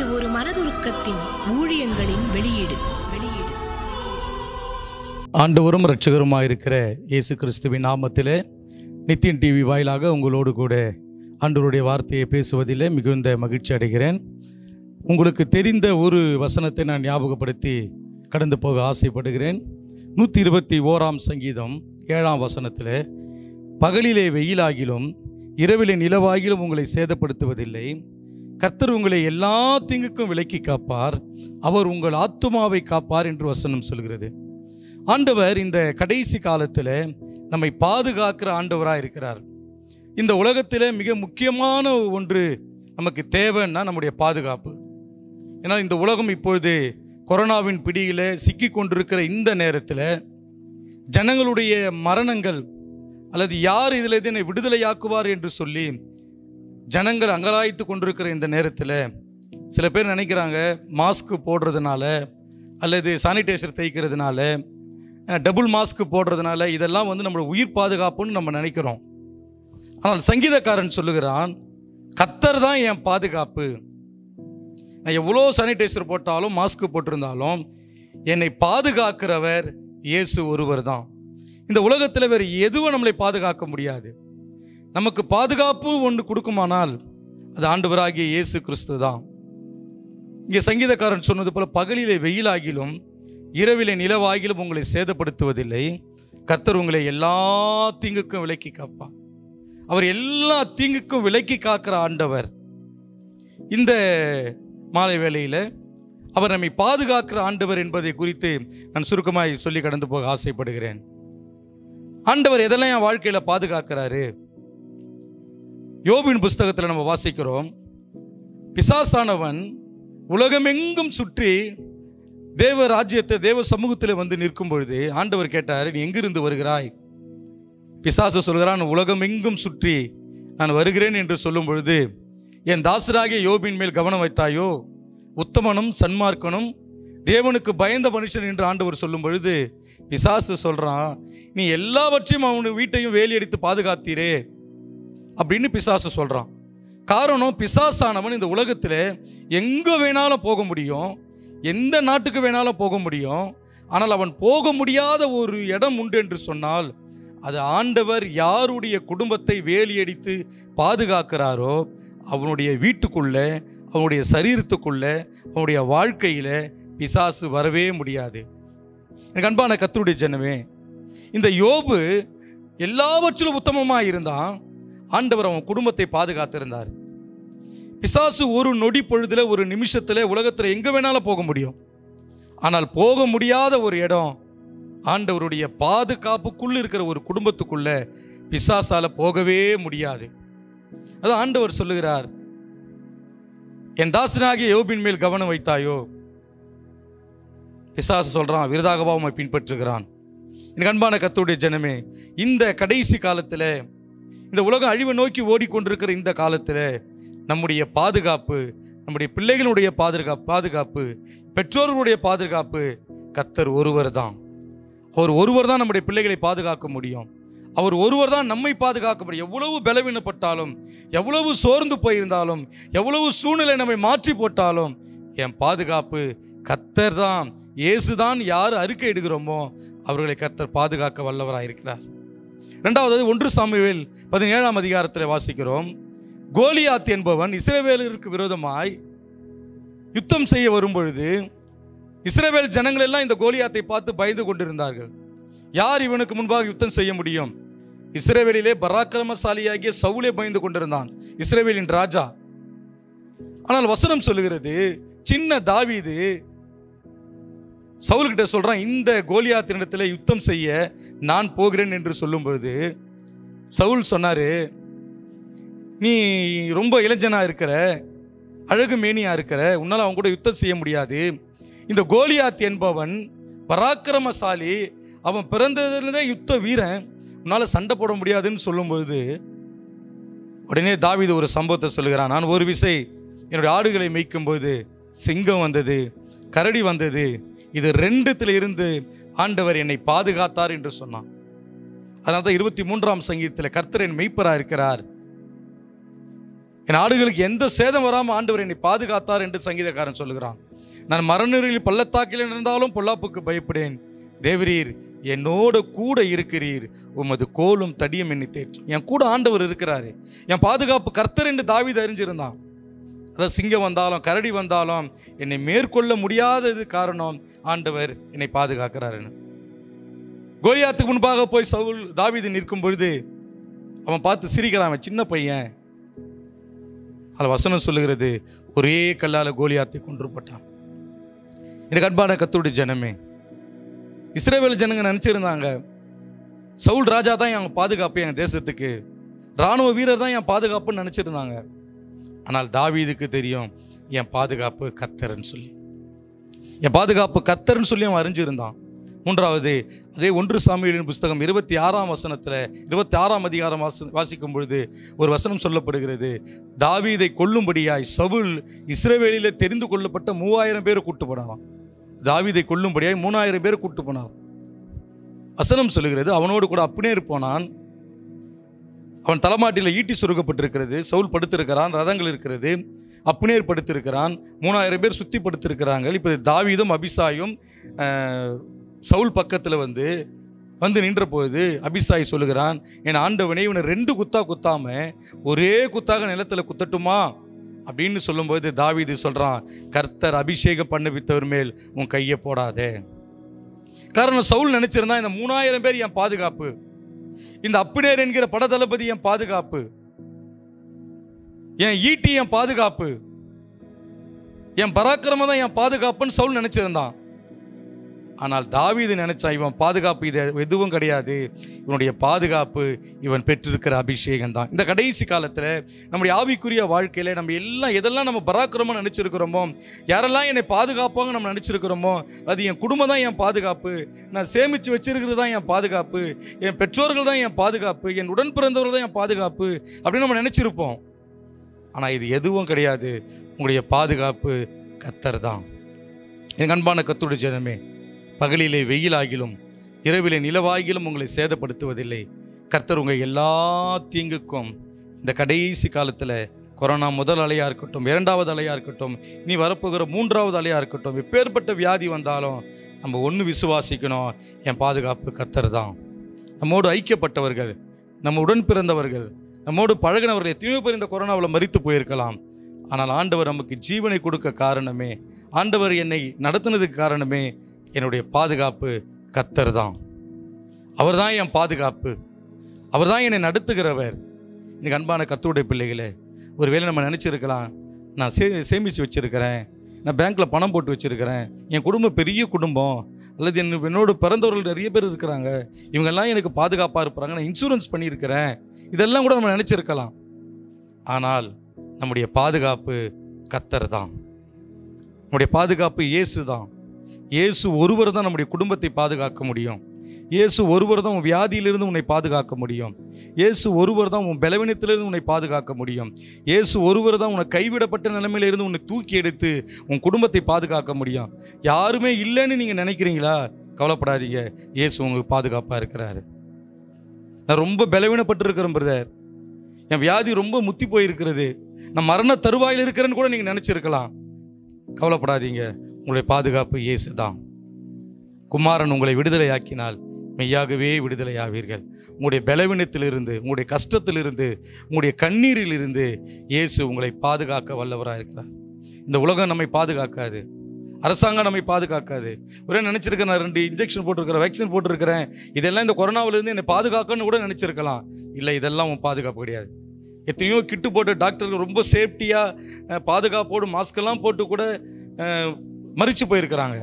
இது ஒரு மனதுருக்கத்தின் ஊழியங்களின் வெளியீடு வெளியீடு ஆண்டவரும் இரட்சகருமாக இருக்கிற இயேசு கிறிஸ்துவின் நாமத்திலே நித்தியன் டிவி வாயிலாக உங்களோடு கூட ஆண்டவருடைய வார்த்தையை பேசுவதிலே மிகுந்த மகிழ்ச்சி அடைகிறேன் உங்களுக்கு தெரிந்த ஒரு வசனத்தை நான் ஞாபகப்படுத்தி கடந்து போக ஆசைப்படுகிறேன் நூற்றி இருபத்தி ஓராம் சங்கீதம் ஏழாம் வசனத்தில் பகலிலே வெயிலாகிலும் இரவிலே நிலவாகிலும் உங்களை சேதப்படுத்துவதில்லை கர்த்தர் உங்களை எல்லா தீங்குக்கும் விலக்கி காப்பார் அவர் உங்கள் ஆத்துமாவை காப்பார் என்று வசனம் சொல்கிறது ஆண்டவர் இந்த கடைசி காலத்தில் நம்மை பாதுகாக்கிற ஆண்டவராக இருக்கிறார் இந்த உலகத்தில் மிக முக்கியமான ஒன்று நமக்கு தேவைன்னா நம்முடைய பாதுகாப்பு ஏன்னா இந்த உலகம் இப்பொழுது கொரோனாவின் பிடியில் சிக்கி கொண்டிருக்கிற இந்த நேரத்தில் ஜனங்களுடைய மரணங்கள் அல்லது யார் இதில் இதனை விடுதலையாக்குவார் என்று சொல்லி ஜனங்கள் அங்கலாய்த்து கொண்டிருக்கிற இந்த நேரத்தில் சில பேர் நினைக்கிறாங்க மாஸ்க் போடுறதுனால அல்லது சானிடைசர் தேய்க்கிறதுனால டபுள் மாஸ்க் போடுறதுனால இதெல்லாம் வந்து நம்மளோட உயிர் பாதுகாப்புன்னு நம்ம நினைக்கிறோம் ஆனால் சங்கீதக்காரன் சொல்லுகிறான் கத்தர் தான் என் பாதுகாப்பு நான் எவ்வளோ சானிடைசர் போட்டாலும் மாஸ்க் போட்டிருந்தாலும் என்னை பாதுகாக்கிறவர் இயேசு ஒருவர் தான் இந்த உலகத்தில் வேறு எதுவும் நம்மளை பாதுகாக்க முடியாது நமக்கு பாதுகாப்பு ஒன்று கொடுக்குமானால் அது ஆண்டவராகிய இயேசு கிறிஸ்து தான் இங்கே சங்கீதக்காரன் சொன்னது போல பகலிலே வெயிலாகிலும் இரவிலே நிலவாகிலும் உங்களை சேதப்படுத்துவதில்லை கர்த்தர் உங்களை எல்லா தீங்குக்கும் விலக்கி காப்பார் அவர் எல்லா தீங்குக்கும் விலக்கி காக்கிற ஆண்டவர் இந்த மாலை வேளையில் அவர் நம்மை பாதுகாக்கிற ஆண்டவர் என்பதை குறித்து நான் சுருக்கமாய் சொல்லி கடந்து போக ஆசைப்படுகிறேன் ஆண்டவர் எதெல்லாம் என் வாழ்க்கையில் பாதுகாக்கிறாரு யோபின் புஸ்தகத்தில் நம்ம வாசிக்கிறோம் பிசாசானவன் உலகமெங்கும் சுற்றி தேவ ராஜ்யத்தை தேவ சமூகத்தில் வந்து நிற்கும் பொழுது ஆண்டவர் கேட்டார் நீ எங்கிருந்து வருகிறாய் பிசாசு சொல்கிறான் உலகமெங்கும் சுற்றி நான் வருகிறேன் என்று சொல்லும் பொழுது என் தாசராகிய யோபின் மேல் கவனம் வைத்தாயோ உத்தமனும் சன்மார்க்கனும் தேவனுக்கு பயந்த மனுஷன் என்று ஆண்டவர் சொல்லும் பொழுது பிசாசு சொல்கிறான் நீ எல்லாவற்றையும் அவனு வீட்டையும் வேலி அடித்து பாதுகாத்தீரே அப்படின்னு பிசாசு சொல்கிறான் காரணம் பிசாசானவன் இந்த உலகத்தில் எங்கே வேணாலும் போக முடியும் எந்த நாட்டுக்கு வேணாலும் போக முடியும் ஆனால் அவன் போக முடியாத ஒரு இடம் உண்டு என்று சொன்னால் அது ஆண்டவர் யாருடைய குடும்பத்தை வேலியடித்து பாதுகாக்கிறாரோ அவனுடைய வீட்டுக்குள்ளே அவனுடைய சரீரத்துக்குள்ளே அவனுடைய வாழ்க்கையில் பிசாசு வரவே முடியாது எனக்கு அன்பான கத்தருடைய ஜனமே இந்த யோபு எல்லாவற்றிலும் உத்தமமாக இருந்தான் ஆண்டவர் அவன் குடும்பத்தை பாதுகாத்திருந்தார் பிசாசு ஒரு நொடி பொழுதுல ஒரு நிமிஷத்தில் உலகத்தில் எங்கே வேணாலும் போக முடியும் ஆனால் போக முடியாத ஒரு இடம் ஆண்டவருடைய பாதுகாப்புக்குள்ள இருக்கிற ஒரு குடும்பத்துக்குள்ள பிசாசால போகவே முடியாது அது ஆண்டவர் சொல்லுகிறார் என் தாசனாகிய யோபின் மேல் கவனம் வைத்தாயோ பிசாசு சொல்றான் விருதாகவா உம்மை பின்பற்றுகிறான் எனக்கு அன்பான கத்தோடைய ஜனமே இந்த கடைசி காலத்தில் இந்த உலகம் அழிவை நோக்கி ஓடிக்கொண்டிருக்கிற இந்த காலத்தில் நம்முடைய பாதுகாப்பு நம்முடைய பிள்ளைகளுடைய பாதுகாப்பு பாதுகாப்பு பெற்றோர்களுடைய பாதுகாப்பு கத்தர் ஒருவர் தான் அவர் ஒருவர் தான் நம்முடைய பிள்ளைகளை பாதுகாக்க முடியும் அவர் ஒருவர் தான் நம்மை பாதுகாக்க முடியும் எவ்வளவு பலவீனப்பட்டாலும் எவ்வளவு சோர்ந்து போயிருந்தாலும் எவ்வளவு சூழ்நிலை நம்மை மாற்றி போட்டாலும் என் பாதுகாப்பு கத்தர் தான் இயேசுதான் யார் அறிக்கை இடுகிறோமோ அவர்களை கர்த்தர் பாதுகாக்க வல்லவராக இருக்கிறார் ரெண்டாவது ஒன்று சாமுவேல் பதினேழாம் அதிகாரத்தில் வாசிக்கிறோம் கோலியாத் என்பவன் இஸ்ரவேலருக்கு விரோதமாய் யுத்தம் செய்ய வரும்பொழுது இஸ்ரவேல் ஜனங்கள் எல்லாம் இந்த கோலியாத்தை பார்த்து பயந்து கொண்டிருந்தார்கள் யார் இவனுக்கு முன்பாக யுத்தம் செய்ய முடியும் இஸ்ரேவேலிலே பராக்கிரமசாலியாகிய சவுலே பயந்து கொண்டிருந்தான் இஸ்ரேவேலின் ராஜா ஆனால் வசனம் சொல்லுகிறது சின்ன தாவீது சவுல்கிட்ட சொல்றான் இந்த கோலியாத்தினிடத்தில் யுத்தம் செய்ய நான் போகிறேன் என்று சொல்லும் பொழுது சவுல் சொன்னாரு நீ ரொம்ப இளைஞனா இருக்கிற அழகு மேனியா இருக்கிற உன்னால் அவன் கூட யுத்தம் செய்ய முடியாது இந்த கோலியாத் என்பவன் பராக்கிரமசாலி அவன் பிறந்ததுலேருந்தே யுத்த வீரன் உன்னால் சண்டை போட முடியாதுன்னு சொல்லும்பொழுது உடனே தாவீது ஒரு சம்பவத்தை சொல்லுகிறான் நான் ஒரு விசை என்னுடைய ஆடுகளை மேய்க்கும்போது சிங்கம் வந்தது கரடி வந்தது இது ரெண்டுத்துல இருந்து ஆண்டவர் என்னை பாதுகாத்தார் என்று சொன்னான் அதனால தான் இருபத்தி மூன்றாம் சங்கீதத்தில் கர்த்தர் என் மெய்ப்பராக இருக்கிறார் என் ஆடுகளுக்கு எந்த சேதம் வராமல் ஆண்டவர் என்னை பாதுகாத்தார் என்று சங்கீதக்காரன் சொல்லுகிறான் நான் மரணரில் பள்ளத்தாக்கில் இருந்தாலும் பொல்லாப்புக்கு பயப்படேன் தேவரீர் என்னோட கூட இருக்கிறீர் உமது கோலும் தடியும் என்னை தேற்றும் என் கூட ஆண்டவர் இருக்கிறாரு என் பாதுகாப்பு கர்த்தர் என்று தாவீது அறிஞ்சிருந்தான் அதாவது சிங்கம் வந்தாலும் கரடி வந்தாலும் என்னை மேற்கொள்ள முடியாதது காரணம் ஆண்டவர் என்னை பாதுகாக்கிறாருன்னு கோலியாத்துக்கு முன்பாக போய் சவுல் தாவீது நிற்கும் பொழுது அவன் பார்த்து சிரிக்கிறான் அவன் சின்ன பையன் அதில் வசனம் சொல்லுகிறது ஒரே கல்லால் கோலியாத்தை கொன்று போட்டான் எனக்கு அன்பான கத்தோடைய ஜனமே இஸ்ரேவேல் ஜனங்க நினச்சிருந்தாங்க சவுல் ராஜா தான் என் பாதுகாப்பு என் தேசத்துக்கு ராணுவ வீரர் தான் என் பாதுகாப்புன்னு நினச்சிருந்தாங்க ஆனால் தாவீதுக்கு தெரியும் என் பாதுகாப்பு கத்தர்ன்னு சொல்லி என் பாதுகாப்பு கத்தர்ன்னு சொல்லி அவன் அறிஞ்சிருந்தான் மூன்றாவது அதே ஒன்று சாமியின் புஸ்தகம் இருபத்தி ஆறாம் வசனத்தில் இருபத்தி ஆறாம் அதிகாரம் வாச வாசிக்கும் பொழுது ஒரு வசனம் சொல்லப்படுகிறது தாவீதை கொல்லும்படியாய் சவுல் இஸ்ரவேலிலே தெரிந்து கொள்ளப்பட்ட மூவாயிரம் பேரை கூட்டு போனாராம் தாவீதை கொல்லும்படியாய் மூணாயிரம் பேர் கூட்டு போனான் வசனம் சொல்லுகிறது அவனோடு கூட அப்னேர் போனான் அவன் தலைமாட்டில் ஈட்டி சுருக்கப்பட்டிருக்கிறது சவுல் படுத்திருக்கிறான் ரதங்கள் இருக்கிறது அப்னேர் படுத்திருக்கிறான் மூணாயிரம் பேர் சுத்தி படுத்திருக்கிறாங்க இப்போ தாவீதும் அபிசாயும் அஹ், சவுல் பக்கத்தில் வந்து வந்து நின்ற பொழுது அபிசாய் சொல்லுகிறான் என் ஆண்டவனே இவனை ரெண்டு குத்தா குத்தாம ஒரே குத்தாக நிலத்தில் குத்தட்டுமா அப்படின்னு சொல்லும்போது தாவீது சொல்றான் கர்த்தர் அபிஷேகம் பண்ணுவித்தவர் மேல் உன் கையை போடாதே காரணம் சவுல் நினைச்சிருந்தா இந்த மூணாயிரம் பேர் என் பாதுகாப்பு இந்த அப்பினேர் என்கிற படதளபதி என் பாதுகாப்பு என் ஈட்டி என் பாதுகாப்பு என் பராக்கிரமம் தான் என் பாதுகாப்புன்னு சவுல் நினைச்சிருந்தான் ஆனால் தாவீது நினைச்சா இவன் பாதுகாப்பு இது எதுவும் கிடையாது இவனுடைய பாதுகாப்பு இவன் பெற்றிருக்கிற அபிஷேகம் தான் இந்த கடைசி காலத்தில் நம்முடைய ஆவிக்குரிய வாழ்க்கையில் நம்ம எல்லாம் எதெல்லாம் நம்ம பராக்கிரமம் நினச்சிருக்கிறோமோ யாரெல்லாம் என்னை பாதுகாப்பாங்க நம்ம நினச்சிருக்கிறோமோ அது என் குடும்பம் தான் என் பாதுகாப்பு நான் சேமித்து வச்சிருக்கிறது தான் என் பாதுகாப்பு என் பெற்றோர்கள் தான் என் பாதுகாப்பு என் உடன் பிறந்தவர்கள் தான் என் பாதுகாப்பு அப்படின்னு நம்ம நினச்சிருப்போம் ஆனால் இது எதுவும் கிடையாது உங்களுடைய பாதுகாப்பு கத்தர் தான் என் அன்பான கத்துடைய ஜனமே பகலிலே வெயிலாகிலும் இரவிலே நிலவாகிலும் உங்களை சேதப்படுத்துவதில்லை கர்த்தர் உங்கள் எல்லா தீங்குக்கும் இந்த கடைசி காலத்தில் கொரோனா முதல் அலையாக இருக்கட்டும் இரண்டாவது அலையாக இருக்கட்டும் நீ வரப்போகிற மூன்றாவது அலையாக இருக்கட்டும் எப்பேற்பட்ட வியாதி வந்தாலும் நம்ம ஒன்று விசுவாசிக்கணும் என் பாதுகாப்பு கர்த்தர் தான் நம்மோடு ஐக்கியப்பட்டவர்கள் நம்ம உடன் பிறந்தவர்கள் நம்மோடு பழகினவர்கள் எத்தனையோ பேர் இந்த கொரோனாவில் மறித்து போயிருக்கலாம் ஆனால் ஆண்டவர் நமக்கு ஜீவனை கொடுக்க காரணமே ஆண்டவர் என்னை நடத்துனதுக்கு காரணமே என்னுடைய பாதுகாப்பு கத்தர் தான் அவர் தான் என் பாதுகாப்பு அவர் தான் என்னை நடத்துகிறவர் எனக்கு அன்பான கத்தருடைய பிள்ளைகளே ஒருவேளை நம்ம நினச்சிருக்கலாம் நான் சே சேமித்து வச்சுருக்கிறேன் நான் பேங்க்கில் பணம் போட்டு வச்சுருக்கிறேன் என் குடும்பம் பெரிய குடும்பம் அல்லது என் என்னோட பிறந்தவர்கள் நிறைய பேர் இருக்கிறாங்க இவங்கெல்லாம் எனக்கு பாதுகாப்பாக இருப்பாங்க நான் இன்சூரன்ஸ் பண்ணியிருக்கிறேன் இதெல்லாம் கூட நம்ம நினச்சிருக்கலாம் ஆனால் நம்முடைய பாதுகாப்பு கத்தர் தான் நம்முடைய பாதுகாப்பு இயேசு தான் இயேசு ஒருவர் தான் நம்முடைய குடும்பத்தை பாதுகாக்க முடியும் இயேசு ஒருவர் தான் உன் வியாதியிலிருந்து உன்னை பாதுகாக்க முடியும் இயேசு ஒருவர் தான் உன் பலவீனத்திலிருந்து உன்னை பாதுகாக்க முடியும் இயேசு ஒருவர் தான் உன்னை கைவிடப்பட்ட நிலைமையிலிருந்து உன்னை தூக்கி எடுத்து உன் குடும்பத்தை பாதுகாக்க முடியும் யாருமே இல்லைன்னு நீங்கள் நினைக்கிறீங்களா கவலைப்படாதீங்க இயேசு உங்களுக்கு பாதுகாப்பாக இருக்கிறாரு நான் ரொம்ப பலவீனப்பட்டிருக்கிறேன் பிரதர் என் வியாதி ரொம்ப முத்தி போயிருக்கிறது நான் மரண தருவாயில் இருக்கிறேன்னு கூட நீங்கள் நினச்சிருக்கலாம் கவலைப்படாதீங்க உங்களுடைய பாதுகாப்பு இயேசு தான் குமாரன் உங்களை விடுதலையாக்கினால் மெய்யாகவே விடுதலையாவீர்கள் உங்களுடைய பலவீனத்திலிருந்து உங்களுடைய கஷ்டத்திலிருந்து உங்களுடைய கண்ணீரிலிருந்து இயேசு உங்களை பாதுகாக்க வல்லவராக இருக்கிறார் இந்த உலகம் நம்மை பாதுகாக்காது அரசாங்கம் நம்மை பாதுகாக்காது ஒரே நினச்சிருக்கேன் நான் ரெண்டு இன்ஜெக்ஷன் போட்டிருக்கிறேன் வேக்சின் போட்டிருக்கிறேன் இதெல்லாம் இந்த கொரோனாவிலேருந்து என்னை பாதுகாக்கன்னு கூட நினச்சிருக்கலாம் இல்லை இதெல்லாம் உன் பாதுகாப்பு கிடையாது எத்தனையோ கிட்டு போட்டு டாக்டர்கள் ரொம்ப சேஃப்டியாக பாதுகாப்போடு மாஸ்கெல்லாம் போட்டு கூட அஹ், மறிச்சு போயிருக்கிறாங்க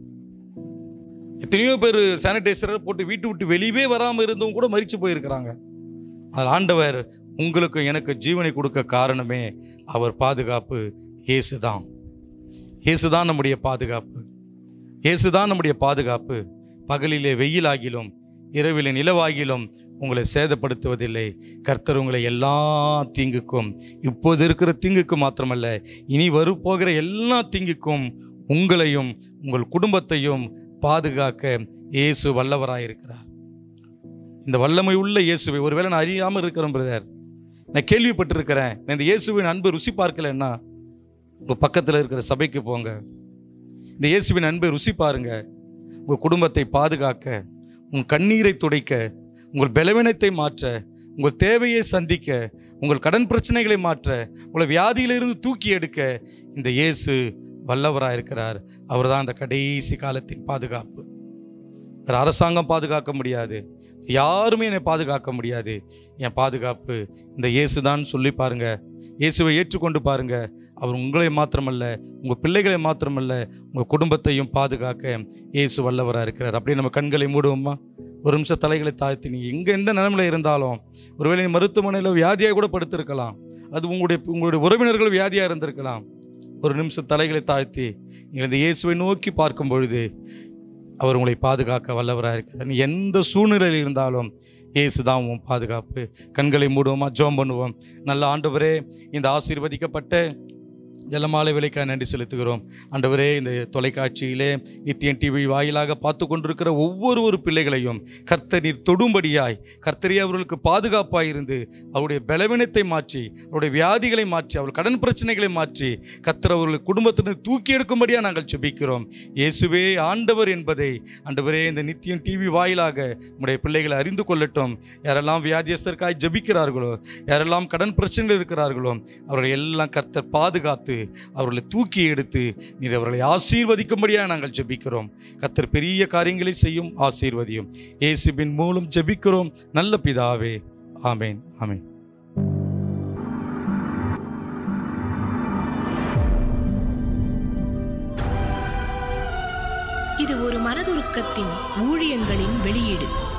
எத்தனையோ பேர் சானிடைசரை போட்டு வீட்டு விட்டு வெளியவே வராமல் இருந்தவங்க கூட மறிச்சு போயிருக்கிறாங்க அதில் ஆண்டவர் உங்களுக்கு எனக்கு ஜீவனை கொடுக்க காரணமே அவர் பாதுகாப்பு இயேசு தான் இயேசு தான் நம்முடைய பாதுகாப்பு இயேசு தான் நம்முடைய பாதுகாப்பு பகலிலே வெயிலாகிலும் இரவிலே நிலவாகிலும் உங்களை சேதப்படுத்துவதில்லை கர்த்தர் உங்களை எல்லா தீங்குக்கும் இப்போது இருக்கிற தீங்குக்கு மாத்திரமல்ல இனி வரப்போகிற எல்லா தீங்குக்கும் உங்களையும் உங்கள் குடும்பத்தையும் பாதுகாக்க இயேசு வல்லவராயிருக்கிறார் இந்த வல்லமை உள்ள இயேசுவை ஒருவேளை நான் அறியாமல் இருக்கிறேன் பிரதர் நான் கேள்விப்பட்டிருக்கிறேன் நான் இந்த இயேசுவின் அன்பை ருசி பார்க்கலன்னா உங்கள் பக்கத்தில் இருக்கிற சபைக்கு போங்க இந்த இயேசுவின் அன்பை ருசி பாருங்க உங்கள் குடும்பத்தை பாதுகாக்க உங்கள் கண்ணீரை துடைக்க உங்கள் பலவீனத்தை மாற்ற உங்கள் தேவையை சந்திக்க உங்கள் கடன் பிரச்சனைகளை மாற்ற உங்களை வியாதியிலிருந்து தூக்கி எடுக்க இந்த இயேசு வல்லவராக இருக்கிறார் அவர் தான் அந்த கடைசி காலத்தின் பாதுகாப்பு வேறு அரசாங்கம் பாதுகாக்க முடியாது யாருமே என்னை பாதுகாக்க முடியாது என் பாதுகாப்பு இந்த இயேசு தான் சொல்லி பாருங்க இயேசுவை ஏற்றுக்கொண்டு பாருங்க அவர் உங்களை மாத்திரமல்ல உங்கள் பிள்ளைகளை மாத்திரமல்ல உங்கள் குடும்பத்தையும் பாதுகாக்க இயேசு வல்லவராக இருக்கிறார் அப்படியே நம்ம கண்களை மூடுவோமா ஒரு நிமிஷம் தலைகளை தாழ்த்தி நீ எங்கே எந்த நிலைமையில் இருந்தாலும் ஒருவேளை நீ மருத்துவமனையில் வியாதியாக கூட படுத்திருக்கலாம் அது உங்களுடைய உங்களுடைய உறவினர்கள் வியாதியாக இருந்திருக்கலாம் ஒரு நிமிஷம் தலைகளை தாழ்த்தி நீங்கள் இந்த இயேசுவை நோக்கி பார்க்கும் பொழுது அவர் உங்களை பாதுகாக்க வல்லவராக இருக்கிறார் நீ எந்த சூழ்நிலையில் இருந்தாலும் இயேசு தான் உன் பாதுகாப்பு கண்களை மூடுவோமா ஜோம் பண்ணுவோம் நல்ல ஆண்டவரே இந்த ஆசீர்வதிக்கப்பட்ட ஜலமாலை விலைக்காக நன்றி செலுத்துகிறோம் ஆண்டவரே இந்த தொலைக்காட்சியிலே நித்தியன் டிவி வாயிலாக பார்த்து கொண்டிருக்கிற ஒவ்வொரு ஒரு பிள்ளைகளையும் கர்த்தர் நீர் தொடும்படியாய் கர்த்தரே அவர்களுக்கு பாதுகாப்பாக இருந்து அவருடைய பலவீனத்தை மாற்றி அவருடைய வியாதிகளை மாற்றி அவர் கடன் பிரச்சனைகளை மாற்றி கர்த்தர் அவர்கள் குடும்பத்தினர் தூக்கி எடுக்கும்படியாக நாங்கள் செபிக்கிறோம் இயேசுவே ஆண்டவர் என்பதை ஆண்டவரே இந்த நித்தியம் டிவி வாயிலாக உடைய பிள்ளைகளை அறிந்து கொள்ளட்டும் யாரெல்லாம் வியாதியஸ்தருக்காய் ஜெபிக்கிறார்களோ யாரெல்லாம் கடன் பிரச்சனைகள் இருக்கிறார்களோ அவர்களை எல்லாம் கர்த்தர் பாதுகாத்து அவர்களை தூக்கி எடுத்து நீர் அவர்களை ஆசீர்வதிக்கும்படியாக நாங்கள் ஜெபிக்கிறோம் கர்த்தர் பெரிய காரியங்களை செய்யும் ஆசீர்வதியும் இயேசுவின் மூலம் ஜெபிக்கிறோம் நல்ல பிதாவே ஆமேன் ஆமேன் இது ஒரு மனதுருக்கத்தின் ஊழியங்களின் வெளியீடு